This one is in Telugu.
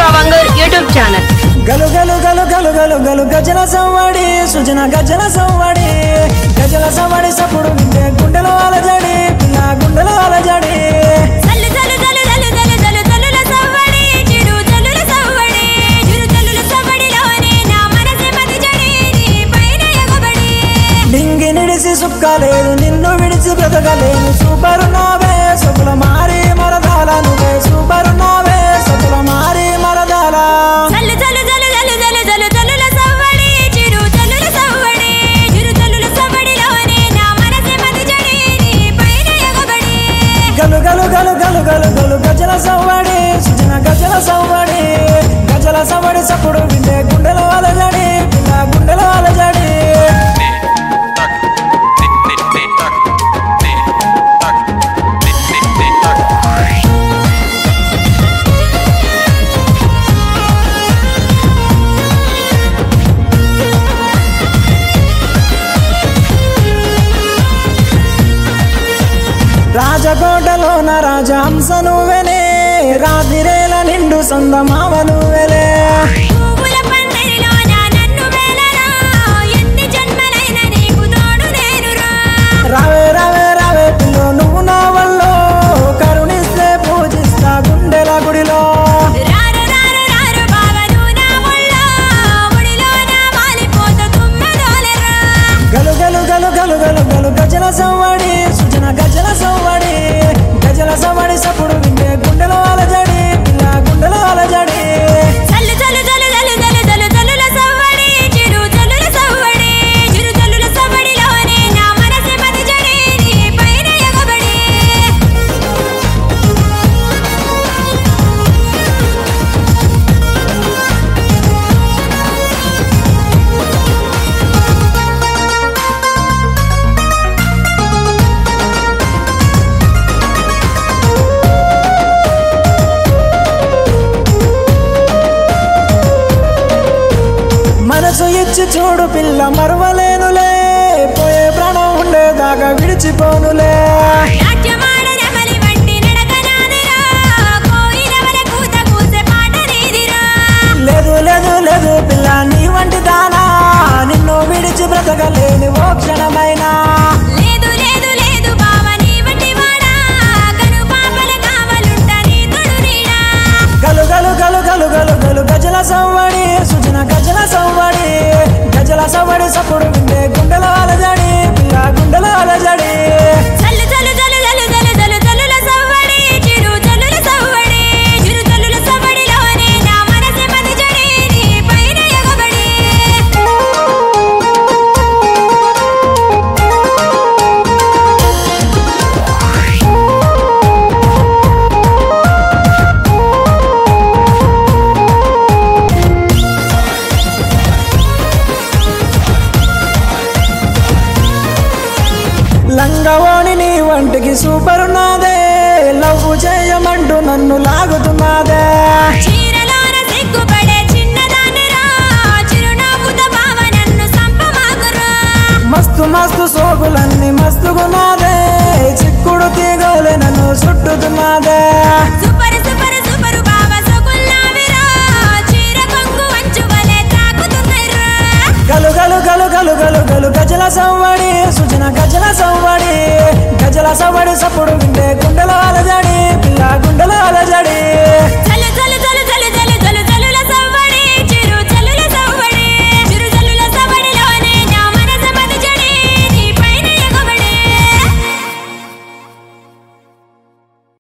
వంగూర్ యూట్యూబ్ ఛానల్ గలు గలు గలు గలు గలు గలు గజల సవ్వడి సుజన గజల సవ్వడి గజల సవ్వడి సప్పుడు వింటే గుండెలో అలజడి పిల్ల గుండెలో అలజడి జల్లు జల్లు జల్లు జల్లు జల్లు జల్లు జల్లుల సవ్వడి చిరు జల్లుల సవ్వడి చిరు జల్లుల సవ్వడిలోనే నా మనసే మతి జడి నీ పైన ఎగబడి నింగి నిడిసి సుక్కలేదు నిన్ను విడిచి బ్రతకలేను సూపరు నావే సకుల మారి మరదాల నువ్వే సూపరు నావే సకుల మారి మరదాల జల్లు జల్లు జల్లు జల్లు జల్లు జల్లు జల్లుల సవ్వడి చిరు జల్లుల సవ్వడి చిరు జల్లుల సవ్వడిలోనే నా మనసే మతి జడి నీ పైన ఎగబడి గలు గలు గలు గలు గలు గలు గజల సవ్వడి సుజన గజల సవ్వడి గజల సవ్వడి సప్పుడు వింటే గుండెలో అలజడి పిల్ల గుండెలో అలజడి Tick, tick, tick, tock. Tick, tock. Tick, tick, tick, tock. రాజకోటలోన రాజహంస నువ్వెనే రాతిరేల నిండు సొందమావ నువ్వెలే పువ్వుల పందిరిలోన నన్ను వేలరా ఎన్ని జన్మలైన నీకు తోడు నేనురా రావే రావే రావే పిల్లో నువ్వు నా వల్ల కరుణిస్తే పూజిస్తా గుండెల గుడిలో రారు రారు రారు బావను నా ముళ్ళో ముడిలో నా వాలిపోత తుమ్మెదోలెరా గలు గలు గలు గలు గలు గలు గజల సవ్వడి సుజన గజల సవ్వడి గజల సవ్వడి సప్పుడు వింటే గుండెలో అలజడి పిల్ల గుండెలో అలజడి జల్లు జల్లు జల్లు జల్లు జల్లు జల్లు జల్లుల సవ్వడి చిరు జల్లుల సవ్వడి చిరు జల్లుల సవ్వడిలోనే నా మనసే మతి జడి నీ పైన ఎగబడి మనసు ఇచ్చి చూడు పిల్ల మరవలేనులే పోయే ప్రాణం ఉండేదాకా విడిచిపోనులే నాట్యమాడ నెమలి వంటి నడక నాదిరా కోయిలవల కూత కూసే పాట నీదిరా లేదు లేదు లేదు పిల్ల నీ వంటి దానా నిన్ను విడిచి బ్రతకలేని ఓ క్షణమైనా లేదు లేదు లేదు బావ నీ వంటి వాడా కను పాపల కావలుంట నీ తొడు నీడా గలు గలు గలు గలు గలు గలు గజల సవ్వడి సుజన గజల సవ్వడి గజల సవ్వడి సప్పుడు వింటే గుండెల అలజడి పిల్ల గుండెల అలజడి జల్లు జల్లు జల్లు జల్లు జల్లు జల్లు జల్లుల సవ్వడి చిరు జల్లుల సవ్వడి చిరు జల్లుల సవ్వడిలోనే నా మనసే మతి జడి నీ పైన ఎగబడి లంగవాణి నీ వంటికి సూపర్ నాదే లవ్ చేయమంటూ నన్ను లాగుతున్నదే చీరలోన సిగ్గుపడే చిన్నదానిరా చిరునవ్వుతో బావ నన్ను సంపమాకురా మస్తు మస్తు సోకులన్నీ మస్తుగున్నదే చిక్కుడు తీగోలే నన్ను చుట్టుతున్నదే సూపర్ సూపర్ సూపర్ బావ సొగుల్లావిరా చీర కొంగు అంచు వలె తాకుతున్నాయిరా గలు గలు గలు గలు గలు గలు గజల సవ్వడి సుజన గజల సవ్వడి గజల సవ్వడి సప్పుడు వింటే